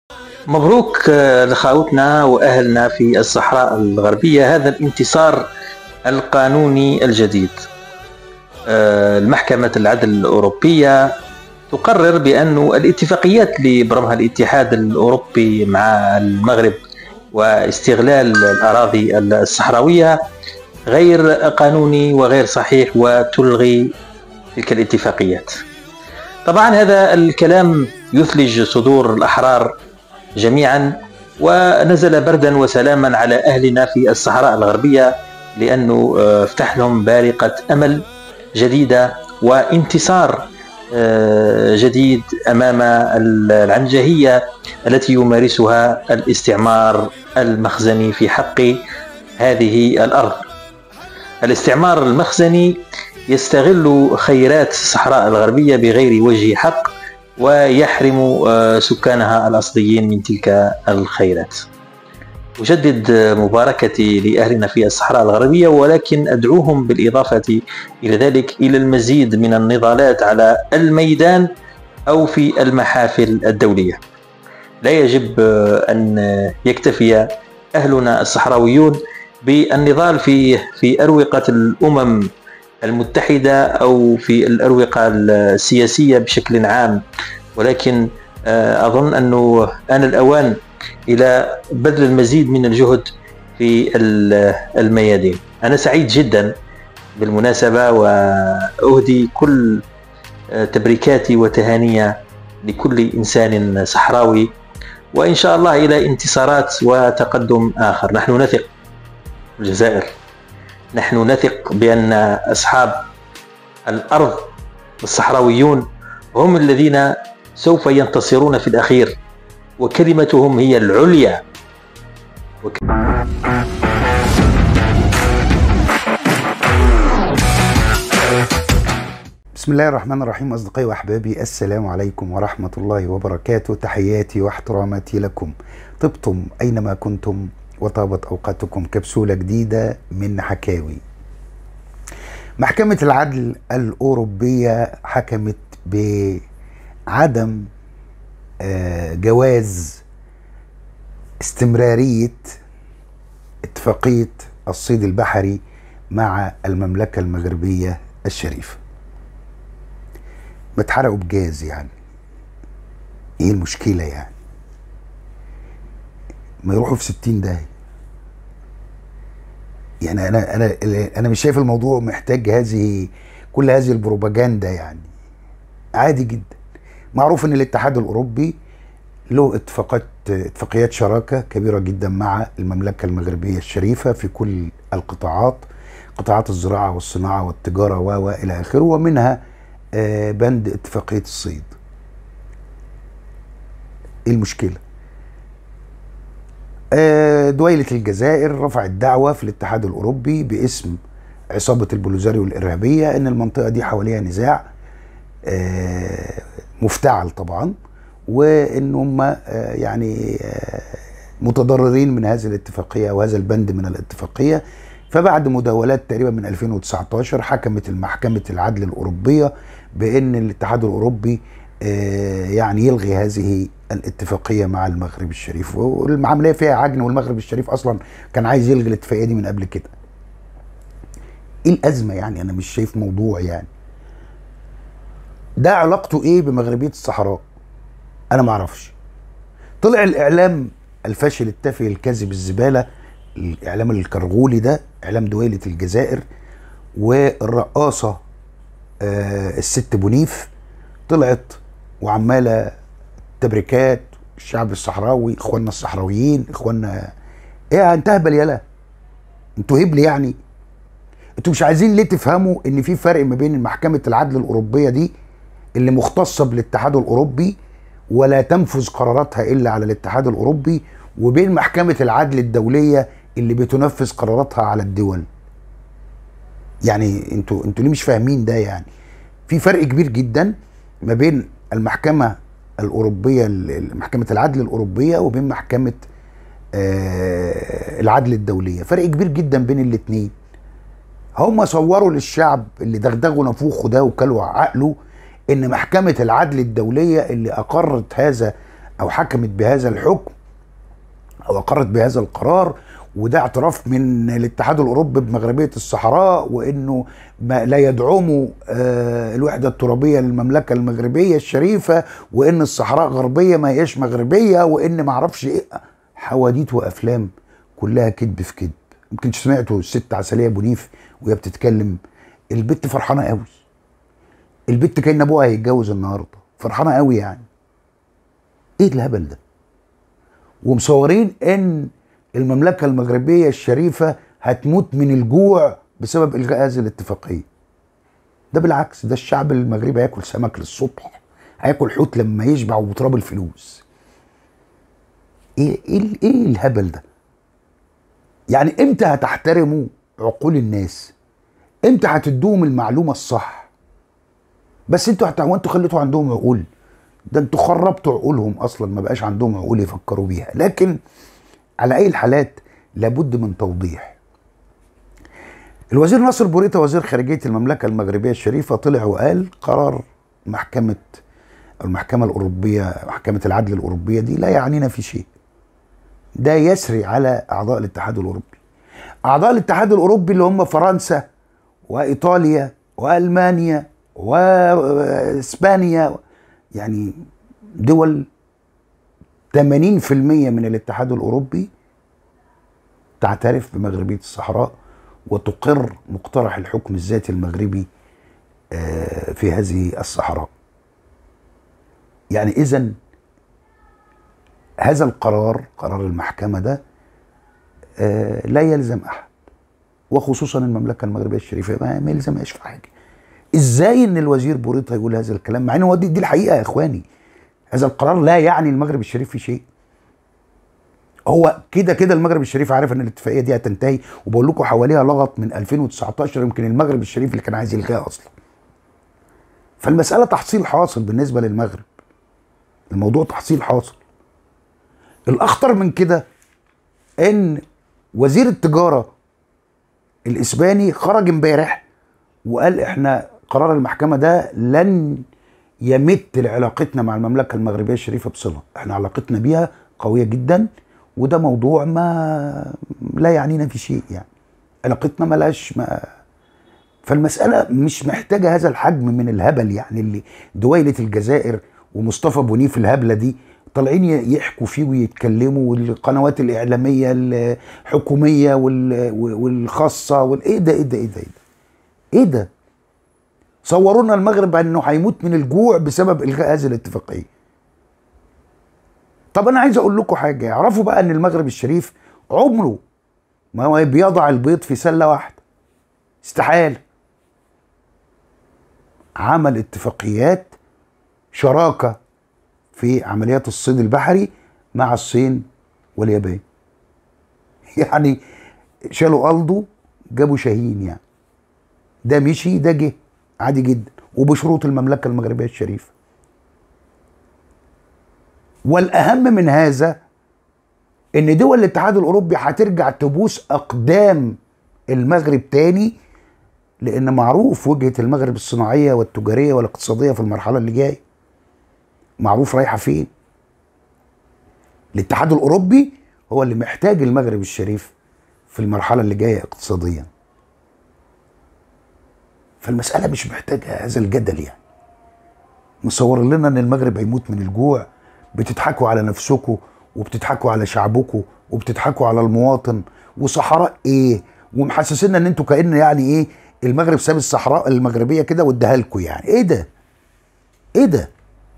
مبروك لخاوتنا واهلنا في الصحراء الغربيه هذا الانتصار القانوني الجديد المحكمة العدل الأوروبية تقرر بأن الاتفاقيات اللي برمها الاتحاد الأوروبي مع المغرب واستغلال الأراضي الصحراوية غير قانوني وغير صحيح وتلغي تلك الاتفاقيات طبعا هذا الكلام يثلج صدور الأحرار جميعا ونزل بردا وسلاما على أهلنا في الصحراء الغربية لأنه افتح لهم بارقة أمل جديدة وانتصار جديد امام العنجهيه التي يمارسها الاستعمار المخزني في حق هذه الارض. الاستعمار المخزني يستغل خيرات الصحراء الغربيه بغير وجه حق ويحرم سكانها الاصليين من تلك الخيرات. أجدد مباركتي لأهلنا في الصحراء الغربية ولكن أدعوهم بالإضافة إلى ذلك إلى المزيد من النضالات على الميدان أو في المحافل الدولية لا يجب أن يكتفي أهلنا الصحراويون بالنضال في في أروقة الأمم المتحدة أو في الأروقة السياسية بشكل عام ولكن أظن أنه آن الأوان الى بذل المزيد من الجهد في الميادين انا سعيد جدا بالمناسبه واهدي كل تبريكاتي وتهانيا لكل انسان صحراوي وان شاء الله الى انتصارات وتقدم اخر نحن نثق الجزائر نحن نثق بان اصحاب الارض الصحراويون هم الذين سوف ينتصرون في الاخير وكلمتهم هي العليا وك... بسم الله الرحمن الرحيم أصدقائي وأحبابي السلام عليكم ورحمة الله وبركاته تحياتي واحتراماتي لكم طبتم أينما كنتم وطابت أوقاتكم كبسولة جديدة من حكاوي محكمة العدل الأوروبية حكمت بعدم جواز استمرارية اتفاقية الصيد البحري مع المملكة المغربية الشريفة بتحرقوا بجاز يعني ايه المشكلة يعني ما يروحوا في ستين داهية يعني انا انا انا مش شايف الموضوع محتاج هذه كل هذه البروباجندا يعني عادي جدا معروف ان الاتحاد الاوروبي له اتفاقات اتفاقيات شراكه كبيره جدا مع المملكه المغربيه الشريفه في كل القطاعات قطاعات الزراعه والصناعه والتجاره و الى اخره ومنها بند اتفاقيه الصيد. ايه المشكله؟ دويلة الجزائر رفعت دعوة في الاتحاد الأوروبي باسم عصابة البلوزاريو الإرهابية إن المنطقة دي حواليها نزاع مفتعل طبعا وان هم يعني متضررين من هذه الاتفاقيه او هذا البند من الاتفاقيه فبعد مداولات تقريبا من 2019 حكمت المحكمه العدل الاوروبيه بان الاتحاد الاوروبي يعني يلغي هذه الاتفاقيه مع المغرب الشريف والعمليه فيها عجن والمغرب الشريف اصلا كان عايز يلغي الاتفاقيه دي من قبل كده. ايه الازمه يعني انا مش شايف موضوع يعني. ده علاقته ايه بمغربيه الصحراء انا ما اعرفش طلع الاعلام الفاشل التافه الكاذب الزباله الاعلام الكرغولي ده اعلام دويله الجزائر والرقاصه آه الست بونيف طلعت وعماله تبريكات الشعب الصحراوي اخواننا الصحراويين اخواننا ايه انت هبل يلا انتوا هبل يعني انتوا مش عايزين ليه تفهموا ان في فرق ما بين محكمه العدل الاوروبيه دي اللي مختصه بالاتحاد الاوروبي ولا تنفذ قراراتها الا على الاتحاد الاوروبي وبين محكمه العدل الدوليه اللي بتنفذ قراراتها على الدول. يعني انتوا انتوا ليه مش فاهمين ده يعني؟ في فرق كبير جدا ما بين المحكمه الاوروبيه محكمه العدل الاوروبيه وبين محكمه آه العدل الدوليه، فرق كبير جدا بين الاثنين. هم صوروا للشعب اللي دغدغوا نافوخه ده وكلوا عقله ان محكمه العدل الدوليه اللي اقرت هذا او حكمت بهذا الحكم او اقرت بهذا القرار وده اعتراف من الاتحاد الاوروبي بمغربيه الصحراء وانه ما لا يدعموا آه، الوحده الترابيه للمملكه المغربيه الشريفه وان الصحراء غربيه ما هياش مغربيه وان ما اعرفش ايه حواديت وافلام كلها كذب في كذب يمكن سمعتوا الست عسليه بونيف وهي بتتكلم البت فرحانه قوي البت كان ابوها هيتجوز النهارده فرحانه قوي يعني ايه الهبل ده ومصورين ان المملكه المغربيه الشريفه هتموت من الجوع بسبب الغاء هذه الاتفاقيه ده بالعكس ده الشعب المغربي هياكل سمك للصبح هياكل حوت لما يشبع وبتراب الفلوس ايه ايه ايه الهبل ده يعني امتى هتحترموا عقول الناس امتى هتدوهم المعلومه الصح بس انتوا هت... انتوا خليتوا عندهم عقول ده انتوا خربتوا عقولهم اصلا ما بقاش عندهم عقول يفكروا بيها لكن على اي الحالات لابد من توضيح الوزير ناصر بوريتا وزير خارجيه المملكه المغربيه الشريفه طلع وقال قرار محكمه المحكمه الاوروبيه محكمه العدل الاوروبيه دي لا يعنينا في شيء ده يسري على اعضاء الاتحاد الاوروبي اعضاء الاتحاد الاوروبي اللي هم فرنسا وايطاليا والمانيا واسبانيا يعني دول 80% من الاتحاد الاوروبي تعترف بمغربيه الصحراء وتقر مقترح الحكم الذاتي المغربي آه، في هذه الصحراء يعني اذا هذا القرار قرار المحكمه ده آه، لا يلزم احد وخصوصا المملكه المغربيه الشريفه ما ما يلزمهاش في حاجه ازاي ان الوزير بوريطه يقول هذا الكلام مع ان هو دي, دي الحقيقه يا اخواني هذا القرار لا يعني المغرب الشريف في شيء هو كده كده المغرب الشريف عارف ان الاتفاقيه دي هتنتهي وبقول لكم حواليها لغط من 2019 يمكن المغرب الشريف اللي كان عايز يلغيها اصلا فالمساله تحصيل حاصل بالنسبه للمغرب الموضوع تحصيل حاصل الاخطر من كده ان وزير التجاره الاسباني خرج امبارح وقال احنا قرار المحكمه ده لن يمت لعلاقتنا مع المملكه المغربيه الشريفه بصله احنا علاقتنا بيها قويه جدا وده موضوع ما لا يعنينا في شيء يعني علاقتنا ملاش ما فالمسألة مش محتاجة هذا الحجم من الهبل يعني اللي دويلة الجزائر ومصطفى بونيف الهبلة دي طالعين يحكوا فيه ويتكلموا والقنوات الإعلامية الحكومية وال- والخاصة والايه ده ايه ده ايه ده ايه ده ايه ده صورونا المغرب انه هيموت من الجوع بسبب الغاء هذه الاتفاقيه طب انا عايز اقول لكم حاجه اعرفوا بقى ان المغرب الشريف عمره ما هو بيضع البيض في سله واحده استحاله عمل اتفاقيات شراكه في عمليات الصيد البحري مع الصين واليابان يعني شالوا قلده جابوا شاهين يعني ده مشي ده جه عادي جدا وبشروط المملكه المغربيه الشريفه والاهم من هذا ان دول الاتحاد الاوروبي هترجع تبوس اقدام المغرب تاني لان معروف وجهه المغرب الصناعيه والتجاريه والاقتصاديه في المرحله اللي جايه معروف رايحه فين الاتحاد الاوروبي هو اللي محتاج المغرب الشريف في المرحله اللي جايه اقتصاديا فالمساله مش محتاجه هذا الجدل يعني مصور لنا ان المغرب هيموت من الجوع بتضحكوا على نفسكم وبتضحكوا على شعبكم وبتضحكوا على المواطن وصحراء ايه ومحسسنا ان انتوا كان يعني ايه المغرب ساب الصحراء المغربيه كده واداها لكم يعني ايه ده ايه ده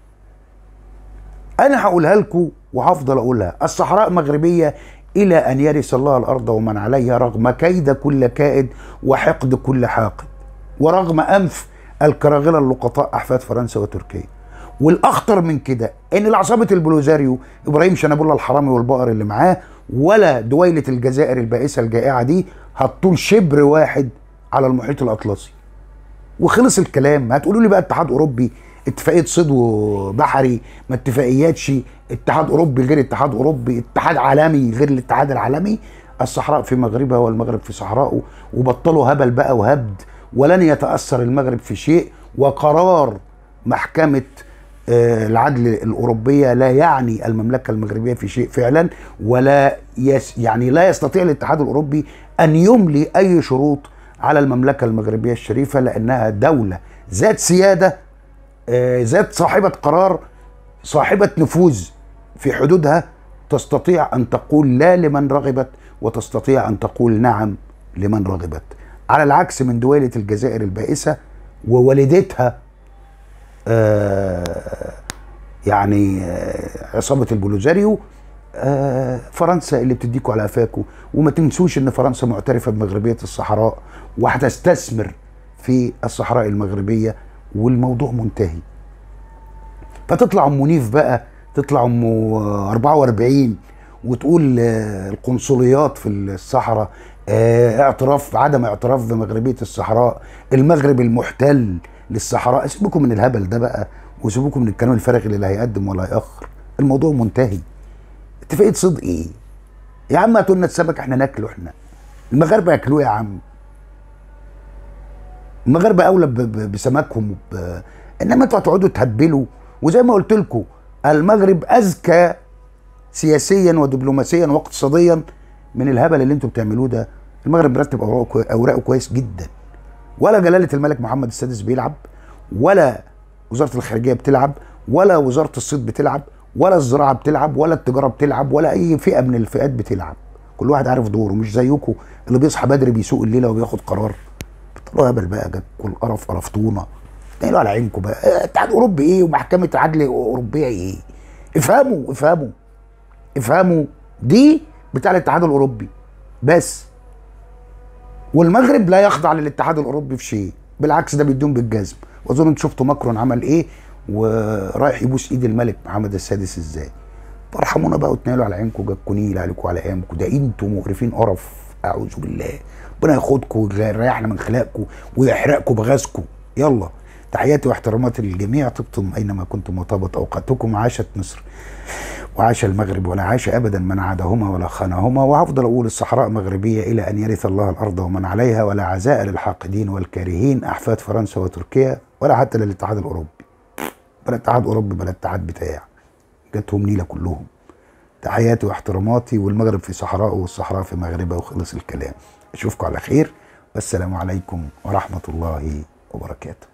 انا هقولها لكم وهفضل اقولها الصحراء مغربيه الى ان يرث الله الارض ومن عليها رغم كيد كل كائد وحقد كل حاقد ورغم انف الكراغله اللقطاء احفاد فرنسا وتركيا والاخطر من كده ان العصابه البلوزاريو ابراهيم شنبولا الحرامي والبقر اللي معاه ولا دويله الجزائر البائسه الجائعه دي هتطول شبر واحد على المحيط الاطلسي وخلص الكلام هتقولوا لي بقى اتحاد اوروبي اتفاقيه صيد بحري ما اتفاقياتش اتحاد اوروبي غير اتحاد اوروبي اتحاد عالمي غير الاتحاد العالمي الصحراء في مغربها والمغرب في صحراءه وبطلوا هبل بقى وهبد ولن يتاثر المغرب في شيء وقرار محكمه آه، العدل الأوروبية لا يعني المملكة المغربية في شيء فعلا ولا يس يعني لا يستطيع الاتحاد الأوروبي أن يملي أي شروط على المملكة المغربية الشريفة لأنها دولة ذات سيادة آه، ذات صاحبة قرار صاحبة نفوذ في حدودها تستطيع أن تقول لا لمن رغبت وتستطيع أن تقول نعم لمن رغبت على العكس من دولة الجزائر البائسة ووالدتها آه، يعني آه، عصابة البولوزاريو آه، فرنسا اللي بتديكوا على قفاكوا وما تنسوش ان فرنسا معترفة بمغربية الصحراء وهتستثمر في الصحراء المغربية والموضوع منتهي فتطلع ام منيف بقى تطلع ام 44 وتقول آه، القنصليات في الصحراء آه، اعتراف عدم اعتراف بمغربيه الصحراء المغرب المحتل للصحراء سيبكم من الهبل ده بقى وسيبكم من الكلام الفارغ اللي لا هيقدم ولا هيأخر الموضوع منتهي اتفاقيه صدق ايه يا عم هاتوا لنا السمك احنا ناكله احنا المغاربه ياكلوه يا عم المغاربه اولى ب- ب- بسمكهم وب... انما انتوا هتقعدوا تهبلوا وزي ما قلت لكم المغرب اذكى سياسيا ودبلوماسيا واقتصاديا من الهبل اللي انتوا بتعملوه ده المغرب مرتب اوراقه كوي- اوراقه كويس جدا ولا جلاله الملك محمد السادس بيلعب ولا وزاره الخارجيه بتلعب ولا وزاره الصيد بتلعب ولا الزراعه بتلعب ولا التجاره بتلعب ولا اي فئه من الفئات بتلعب كل واحد عارف دوره مش زيكم اللي بيصحى بدري بيسوق الليله وبياخد قرار بطلوا هبل بقى جاكوا القرف قرفتونا تنقلوا على عينكم بقى اه، اتحاد اوروبي ايه ومحكمه عدل اوروبيه ايه افهموا افهموا افهموا دي بتاع الاتحاد الاوروبي بس والمغرب لا يخضع للاتحاد الاوروبي في شيء بالعكس ده بيدوم بالجزم واظن انتوا شفتوا ماكرون عمل ايه ورايح يبوس ايد الملك محمد السادس ازاي فارحمونا بقى وتنالوا على عينكم جابكم نيل عليكم على ايامكم ده انتوا مقرفين قرف اعوذ بالله ربنا ياخدكم ويريحنا من خلاقكم ويحرقكم بغازكم يلا تحياتي واحتراماتي للجميع طبتم اينما كنتم وطابت اوقاتكم عاشت مصر وعاش المغرب ولا عاش ابدا من عادهما ولا خانهما وهفضل اقول الصحراء مغربيه الى ان يرث الله الارض ومن عليها ولا عزاء للحاقدين والكارهين احفاد فرنسا وتركيا ولا حتى للاتحاد الاوروبي بلا اتحاد اوروبي بلا اتحاد بتاع جاتهم نيله كلهم تحياتي واحتراماتي والمغرب في صحراءه والصحراء في مغربه وخلص الكلام اشوفكم على خير والسلام عليكم ورحمه الله وبركاته